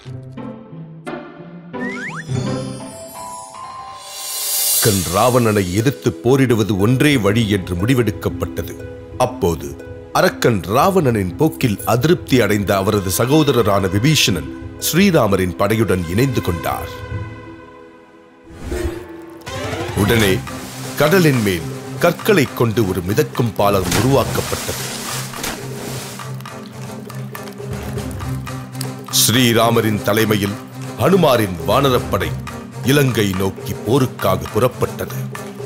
அரக்கன் ராவணனை எதிர்த்து போரிடுவது ஒன்றே வழி என்று முடிவெடுக்கப்பட்டது அப்போது அரக்கன் ராவணனின் போக்கில் அதிருப்தி அடைந்த அவரது சகோதரரான விபீஷணன் ஸ்ரீராமரின் படையுடன் இணைந்து கொண்டார் உடனே கடலின் மேல் கற்களைக் கொண்டு ஒரு மிதக்கும் பாலம் உருவாக்கப்பட்டது ஸ்ரீராமரின் தலைமையில் ஹனுமாரின் வானரப்படை இலங்கை நோக்கி போருக்காக புறப்பட்டது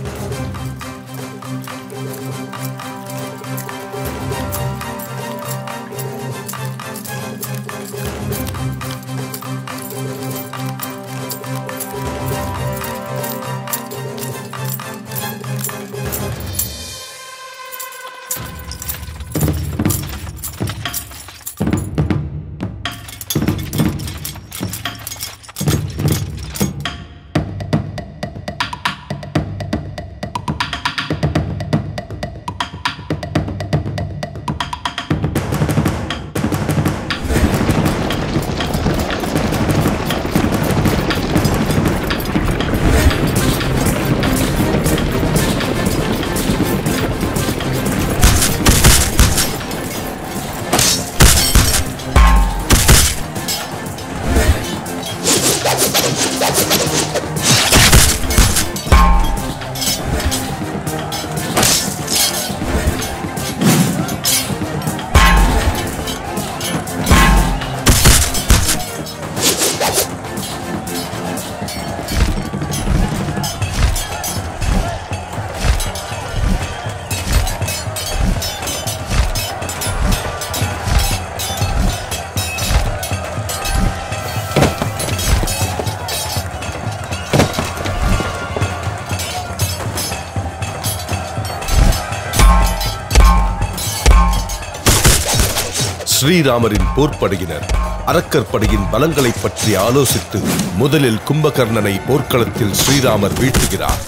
ஸ்ரீராமரின் போர்ப்படையினர் அரக்கர் படையின் பலங்களைப் பற்றி ஆலோசித்து முதலில் கும்பகர்ணனை போர்க்களத்தில் ஸ்ரீராமர் வீழ்த்துகிறார்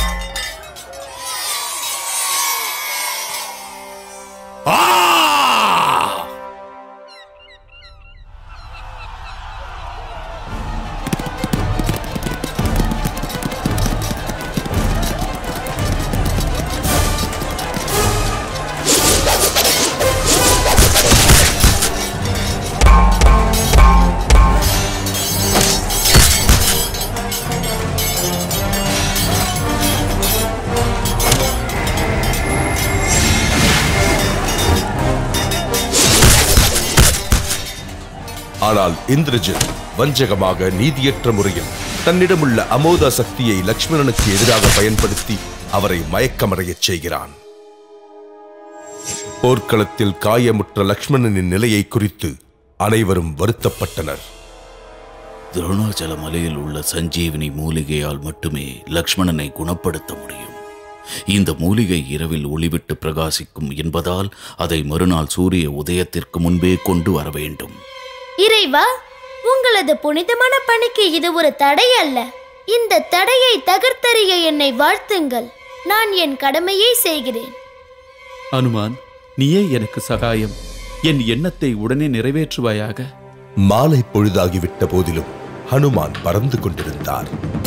ஆனால் இந்திரஜித் வஞ்சகமாக நீதியற்ற முறையில் தன்னிடமுள்ள அமோத சக்தியை லக்ஷ்மணனுக்கு எதிராக பயன்படுத்தி அவரை மயக்கமடையச் செய்கிறான் போர்க்களத்தில் காயமுற்ற லக்ஷ்மணனின் நிலையை குறித்து அனைவரும் வருத்தப்பட்டனர் துரோணாச்சல மலையில் உள்ள சஞ்சீவினி மூலிகையால் மட்டுமே லக்ஷ்மணனை குணப்படுத்த முடியும் இந்த மூலிகை இரவில் ஒளிவிட்டு பிரகாசிக்கும் என்பதால் அதை மறுநாள் சூரிய உதயத்திற்கு முன்பே கொண்டு வர வேண்டும் இறைவா உங்களது புனிதமான பணிக்கு இது ஒரு தடை அல்ல இந்த தடையை தகர்த்தறிய என்னை வாழ்த்துங்கள் நான் என் கடமையை செய்கிறேன் அனுமான் நீயே எனக்கு சகாயம் என் எண்ணத்தை உடனே நிறைவேற்றுவாயாக மாலை பொழுதாகிவிட்ட போதிலும் ஹனுமான் பறந்து கொண்டிருந்தார்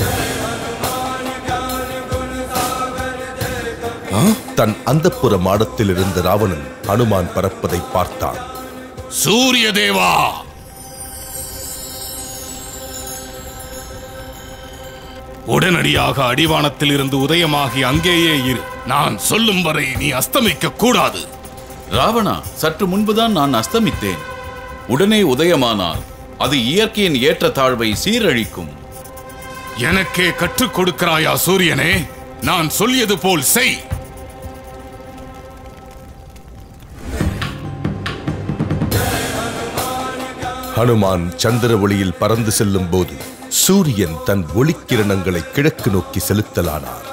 தன் அந்தப்புற மாடத்தில் இருந்த ராவணன் ஹனுமான் பறப்பதை பார்த்தான் சூரிய தேவா உடனடியாக அடிவானத்தில் இருந்து உதயமாகி அங்கேயே இரு நான் சொல்லும் வரை நீ அஸ்தமிக்க கூடாது ராவணா சற்று முன்புதான் நான் அஸ்தமித்தேன் உடனே உதயமானால் அது இயற்கையின் ஏற்றத்தாழ்வை சீரழிக்கும் எனக்கே கற்றுக் கொடுக்கிறாயா சூரியனே நான் சொல்லியது போல் செய் ஹனுமான் சந்திர ஒளியில் பறந்து செல்லும் போது சூரியன் தன் ஒளிக்கிரணங்களை கிழக்கு நோக்கி செலுத்தலானார்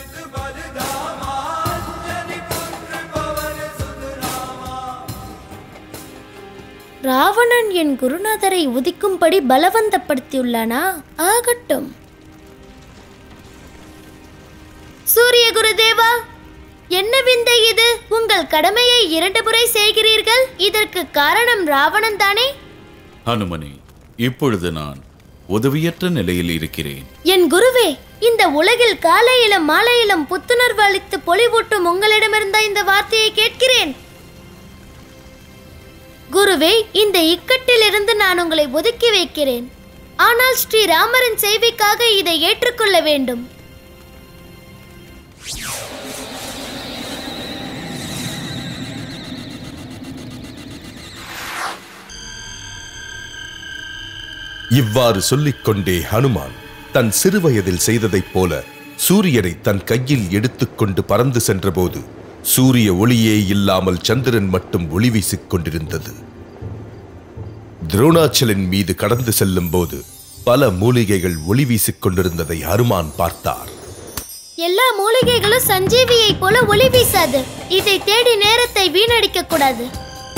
ராவணன் என் குருநாதரை உதிக்கும்படி பலவந்தப்படுத்தியுள்ளானா ஆகட்டும் சூரிய குருதேவா என்ன விந்தை இது உங்கள் கடமையை இரண்டு முறை செய்கிறீர்கள் இதற்கு காரணம் ராவணன் தானே ஹனுமனே இப்பொழுது நான் உதவியற்ற நிலையில் இருக்கிறேன் என் குருவே இந்த உலகில் காலையிலும் மாலையிலும் புத்துணர்வு அளித்து பொலிவூட்டும் உங்களிடமிருந்த இந்த வார்த்தையை கேட்கிறேன் குருவே இந்த இக்கட்டிலிருந்து நான் உங்களை ஒதுக்கி வைக்கிறேன் ஆனால் ஸ்ரீராமரின் சேவைக்காக இதை ஏற்றுக்கொள்ள வேண்டும் இவ்வாறு சொல்லிக்கொண்டே ஹனுமான் தன் சிறுவயதில் செய்ததைப் போல சூரியனை தன் கையில் எடுத்துக்கொண்டு பறந்து சென்றபோது சூரிய ஒளியே இல்லாமல் சந்திரன் மட்டும் ஒளி வீசிக் கொண்டிருந்தது துரோணாச்சலின் மீது கடந்து செல்லும் போது பல மூலிகைகள் ஒளி வீசிக் கொண்டிருந்ததை ஹனுமான் பார்த்தார் எல்லா மூலிகைகளும் சஞ்சீவியை போல ஒளி வீசாது இதை தேடி நேரத்தை வீணடிக்க கூடாது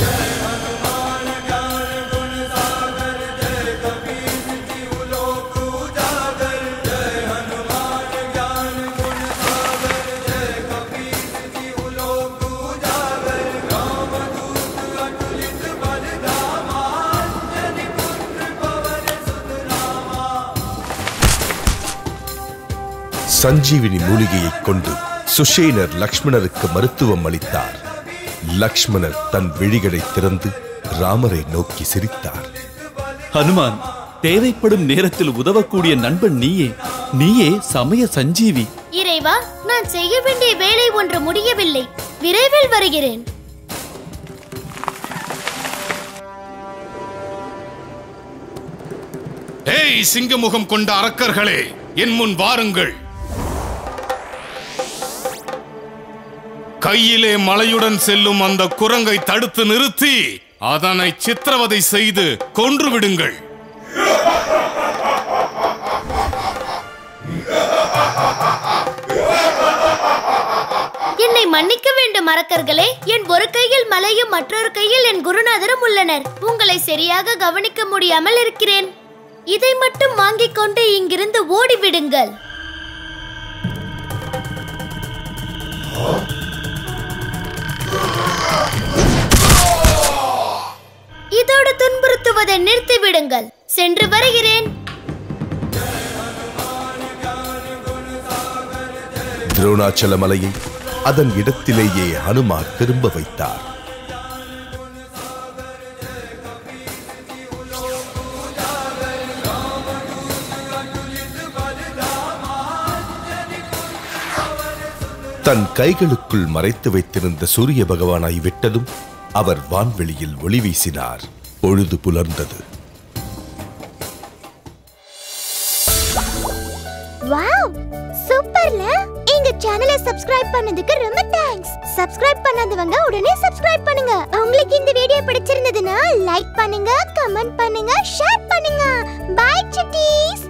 சஞ்சீவினி மூலிகையைக் கொண்டு சுஷேனர் லக்ஷ்மணருக்கு மருத்துவம் அளித்தார் லக்ஷ்மணர் தன் விழிகளை திறந்து ராமரை நோக்கி சிரித்தார் ஹனுமான் தேவைப்படும் நேரத்தில் உதவக்கூடிய நண்பன் நீயே நீயே சமய சஞ்சீவி இறைவா நான் செய்ய வேண்டிய வேலை ஒன்று முடியவில்லை விரைவில் வருகிறேன் ஏய் சிங்கமுகம் கொண்ட அரக்கர்களே என் முன் வாருங்கள் கையிலே மலையுடன் செல்லும் அந்த குரங்கை தடுத்து நிறுத்தி அதனை சித்திரவதை செய்து கொன்று விடுங்கள் என்னை மன்னிக்க வேண்டும் அரக்கர்களே என் ஒரு கையில் மலையும் மற்றொரு கையில் என் குருநாதரும் உள்ளனர் உங்களை சரியாக கவனிக்க முடியாமல் இருக்கிறேன் இதை மட்டும் வாங்கிக் கொண்டு இங்கிருந்து ஓடிவிடுங்கள் இதோடு துன்புறுத்துவதை நிறுத்தி விடுங்கள் சென்று வருகிறேன் துரோணாச்சல மலையை அதன் இடத்திலேயே ஹனுமார் திரும்ப வைத்தார் தன் கைகளுக்குள் மறைத்து வைத்திருந்த சூரிய பகவானாய் விட்டதும் அவர் வான்வெளியில் ஒளி வீசினார் பொழுது புலர்ந்தது வாவ் சூப்பர்ல எங்க சேனலை சப்ஸ்கிரைப் பண்ணதுக்கு ரொம்ப தேங்க்ஸ் சப்ஸ்கிரைப் பண்ணாதவங்க உடனே சப்ஸ்கிரைப் பண்ணுங்க உங்களுக்கு இந்த வீடியோ பிடிச்சிருந்ததுன்னா லைக் பண்ணுங்க கமெண்ட் பண்ணுங்க ஷேர் பண்ணுங்க பை சிட்டீஸ்